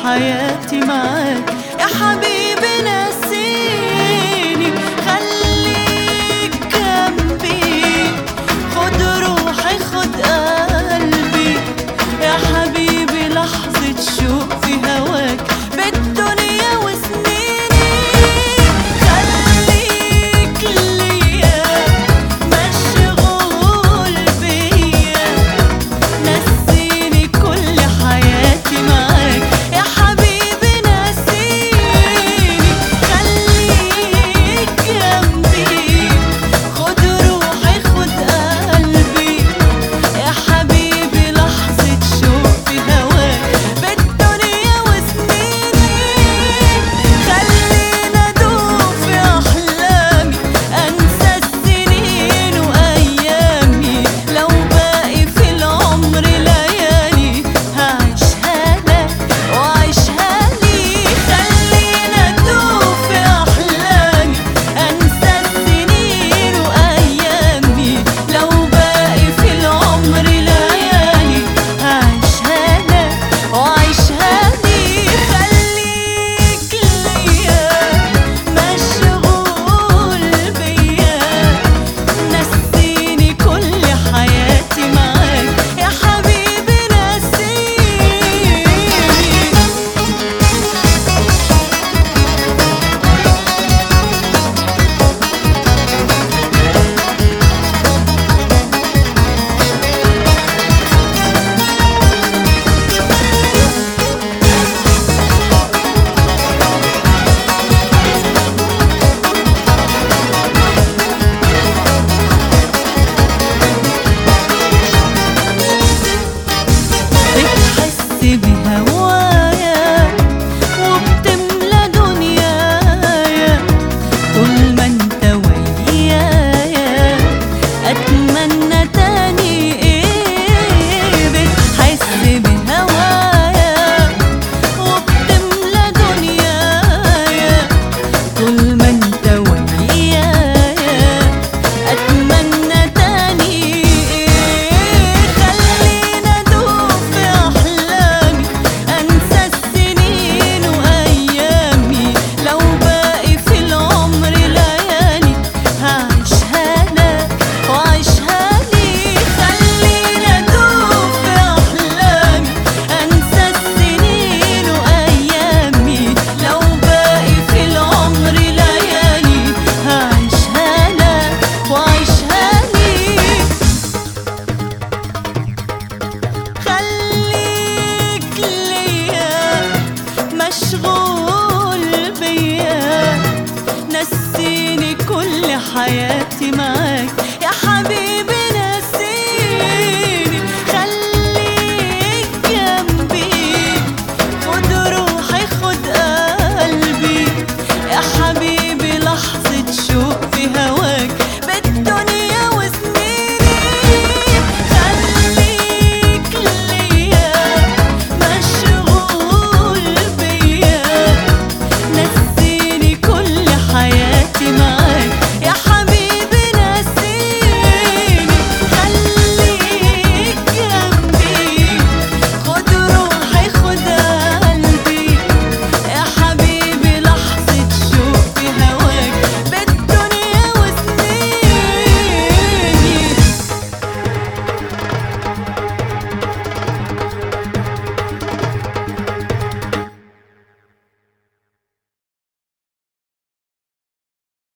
حياتي معاك يا حبيبي نسيني خليك جنبي خد روحي خد قلبي يا حبيبي لحظة شوق في هواك بالدنيا وسنيني خليك ليا مشغول بيا نسيني كل حياتي معاك يا حبيبي نسيني خليك جنبي خد روحي خد قلبي يا حبيبي لحظة شوق في هواك بالدنيا وسنيني خلينا ادوب في احلامي انسى السنين وايامي لو باقي في العمر ليالي هعيشها لك وعيشها لي خلينا ادوب في احلامي انسى السنين وايامي لو باقي في العمر ليالي هعيشها لك وعيشها لي خليك ليا مشغول بيا نسيني كل حياتي معاك يا حبيبي نسيني بتحس بهوايا وبتملى دنيايا طول ما انت ويايا اتمنى تاني ايه بتحس بهوايا وبتملى دنيايا طول ما انت ويايا اتمنى تاني ايه خلينا ادوب في احلامي انسى السنين وايامي لو باقي في العمر ليالي هعيشها لك وعيشها لي خلينا ادوب في احلامي انسى السنين وايامي لو باقي في العمر ليالي هعيشها لك وعيشها لي خليك ليا مشغول بيا نسيني كل حياتي معاك